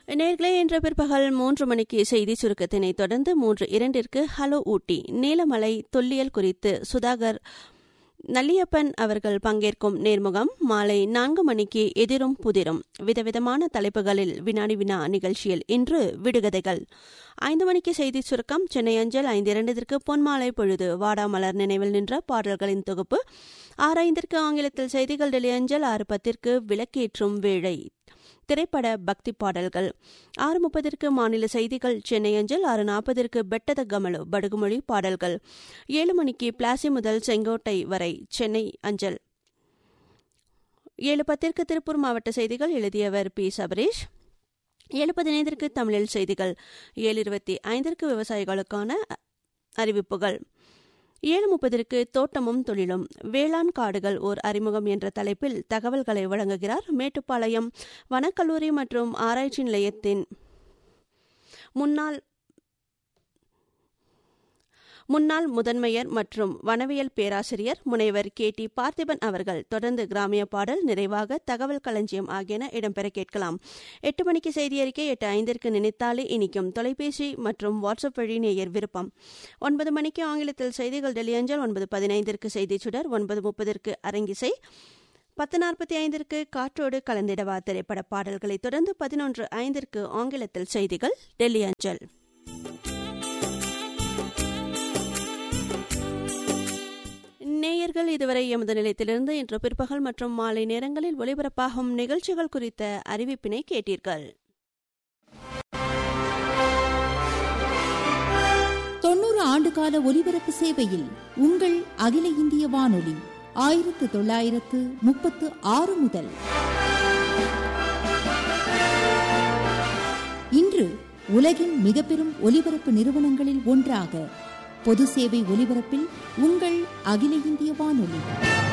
நேர்களே இன்று பிற்பகல் மூன்று மணிக்கு செய்தி சுருக்கத்தினை தொடர்ந்து மூன்று இரண்டிற்கு ஹலோ ஊட்டி நீலமலை தொல்லியல் குறித்து சுதாகர் நல்லியப்பன் அவர்கள் பங்கேற்கும் நேர்முகம் மாலை நான்கு மணிக்கு எதிரும் புதிரும் விதவிதமான தலைப்புகளில் வினாடி வினா நிகழ்ச்சியில் இன்று விடுகதைகள் ஐந்து மணிக்கு செய்தி சுருக்கம் சென்னை அஞ்சல் ஐந்து இரண்டிற்கு பொன்மாலை பொழுது வாடாமலர் நினைவில் நின்ற பாடல்களின் தொகுப்பு ஆறு ஐந்திற்கு ஆங்கிலத்தில் செய்திகள் டெல்லி அஞ்சல் ஆறு பத்திற்கு விளக்கேற்றும் வேளை திரைப்பட பக்தி பாடல்கள் ஆறு முப்பதற்கு மாநில செய்திகள் சென்னை அஞ்சல் ஆறு நாற்பதற்கு பெட்டத கமலு படுகுமொழி பாடல்கள் ஏழு மணிக்கு பிளாசி முதல் செங்கோட்டை வரை சென்னை அஞ்சல் ஏழு பத்திற்கு திருப்பூர் மாவட்ட செய்திகள் எழுதியவர் பி சபரீஷ் ஏழு பதினைந்திற்கு தமிழில் செய்திகள் ஏழு இருபத்தி ஐந்திற்கு விவசாயிகளுக்கான அறிவிப்புகள் ஏழு முப்பதற்கு தோட்டமும் தொழிலும் வேளாண் காடுகள் ஓர் அறிமுகம் என்ற தலைப்பில் தகவல்களை வழங்குகிறார் மேட்டுப்பாளையம் வனக்கல்லூரி மற்றும் ஆராய்ச்சி நிலையத்தின் முன்னாள் முன்னாள் முதன்மையர் மற்றும் வனவியல் பேராசிரியர் முனைவர் கே டி பார்த்திபன் அவர்கள் தொடர்ந்து கிராமிய பாடல் நிறைவாக தகவல் களஞ்சியம் ஆகியன இடம்பெற கேட்கலாம் எட்டு மணிக்கு செய்தி அறிக்கை எட்டு ஐந்திற்கு நினைத்தாலே இனிக்கும் தொலைபேசி மற்றும் வாட்ஸ்அப் வழி நேயர் விருப்பம் ஒன்பது மணிக்கு ஆங்கிலத்தில் செய்திகள் டெல்லி அஞ்சல் ஒன்பது பதினைந்திற்கு செய்தி சுடர் ஒன்பது முப்பதற்கு அரங்கிசை பத்து நாற்பத்தி ஐந்திற்கு காற்றோடு கலந்திடவா திரைப்பட பாடல்களை தொடர்ந்து பதினொன்று ஐந்திற்கு ஆங்கிலத்தில் செய்திகள் டெல்லி அஞ்சல் நேயர்கள் இதுவரை எமது நிலையத்திலிருந்து இன்று பிற்பகல் மற்றும் மாலை நேரங்களில் ஒலிபரப்பாகும் நிகழ்ச்சிகள் குறித்த அறிவிப்பினை கேட்டீர்கள் தொன்னூறு ஆண்டுகால ஒலிபரப்பு சேவையில் உங்கள் அகில இந்திய வானொலி ஆயிரத்து தொள்ளாயிரத்து முப்பத்து ஆறு முதல் இன்று உலகின் மிக பெரும் ஒலிபரப்பு நிறுவனங்களில் ஒன்றாக பொது சேவை ஒலிபரப்பில் உங்கள் அகில இந்திய வானொலி